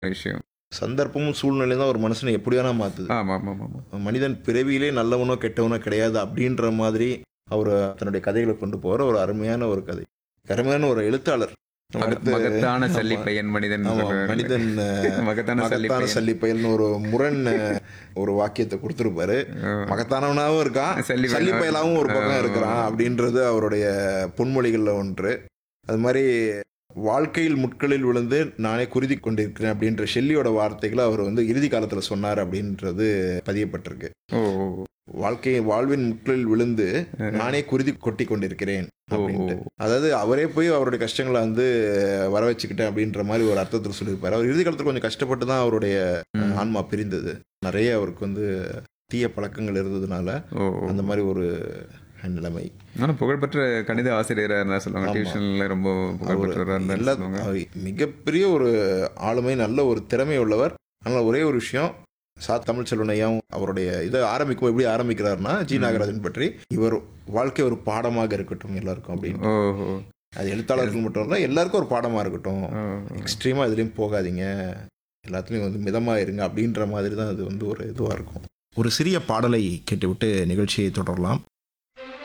விஷயம் சந்தர்ப்பமும் சூழ்நிலையும் தான் ஒரு மனுஷனை எப்படி வேணா மாத்துது ஆமா ஆமா ஆமா ஆமா மனிதன் பிறவியிலே நல்லவனோ கெட்டவனோ கிடையாது அப்படின்ற மாதிரி அவர் தன்னுடைய கதைகளை கொண்டு போகிற ஒரு அருமையான ஒரு கதை அருமையான ஒரு எழுத்தாளர் நம்ம மக- அடுத்து- மகத்தான ஆமா. சல்லி பையன் மனிதன் ஆமா, சொல்றாரு. மனிதன் அஹ், மகத்தான சல்லி மகத்தான பையன் சல்லி பயல்னு ஒரு முரண் அஹ், ஒரு வாக்கியத்தை கொடுத்துருப்பாரு ஆ. மகத்தானவனாகவும் இருக்கான் சல்லி பயலா- சல்லி பயலாவும் ஒரு பக்கம் ஆ. இருக்கிறான் அப்படின்றது அவருடைய பொன்மொழிகளில் ஒன்று அது மாதிரி வாழ்க்கையில் முட்களில் விழுந்து நானே குருதி கொண்டிருக்கிறேன் அப்படின்ற ஷெல்லியோட வார்த்தைகளை அவர் வந்து இறுதி காலத்தில் சொன்னார் அப்படின்றது பதியப்பட்டிருக்கு ஓ ஓ, வாழ்க்கை வாழ்வின் முட்களில் விழுந்து நானே குருதி கொட்டி கொண்டிருக்கிறேன் ஓ, அப்படின்ட்டு ஓ. அதாவது அவரே போய் அவருடைய கஷ்டங்களை வந்து வர வச்சுக்கிட்டேன் அப்படின்ற மாதிரி ஒரு அர்த்தத்தில் சொல்லியிருப்பாரு அவர் இறுதி காலத்தில் கொஞ்சம் கஷ்டப்பட்டு தான் அவருடைய ம். ஆன்மா பிரிந்தது நிறைய அவருக்கு வந்து தீய பழக்கங்கள் இருந்ததுனால ஓ ஓ. அந்த மாதிரி ஒரு நிலைமை ஆனா புகழ்பெற்ற கணித ஆசிரியரா இருந்தா சொல்லுவாங்க ஆமா. டியூஷன்ல ரொம்ப புகழ்பெற்றவரா இருந்தா எல்லா சொல்லுவாங்க அவர் மிகப்பெரிய ஒரு ஆளுமை நல்ல ஒரு திறமை உள்ளவர் ஆனால் ஒரே ஒரு விஷயம் சா தமிழ் செல்வனையாவும் அவருடைய இதை ஆரம்பிக்கும் எப்படி ஆரம்பிக்கிறாருன்னா ஜி நாகராஜன் பற்றி இவர் வாழ்க்கை ஒரு பாடமாக இருக்கட்டும் எல்லாருக்கும் அப்படின்னு ஓ ஓ அது எழுத்தாளர்கள் மட்டும் இல்லை எல்லாருக்கும் ஒரு பாடமாக இருக்கட்டும் ஓ. எக்ஸ்ட்ரீமாக இதுலேயும் போகாதீங்க எல்லாத்துலேயும் வந்து மிதமாக இருங்க அப்படின்ற மாதிரி தான் அது வந்து ஒரு இதுவாக இருக்கும் ஒரு சிறிய பாடலை கேட்டுவிட்டு நிகழ்ச்சியை தொடரலாம்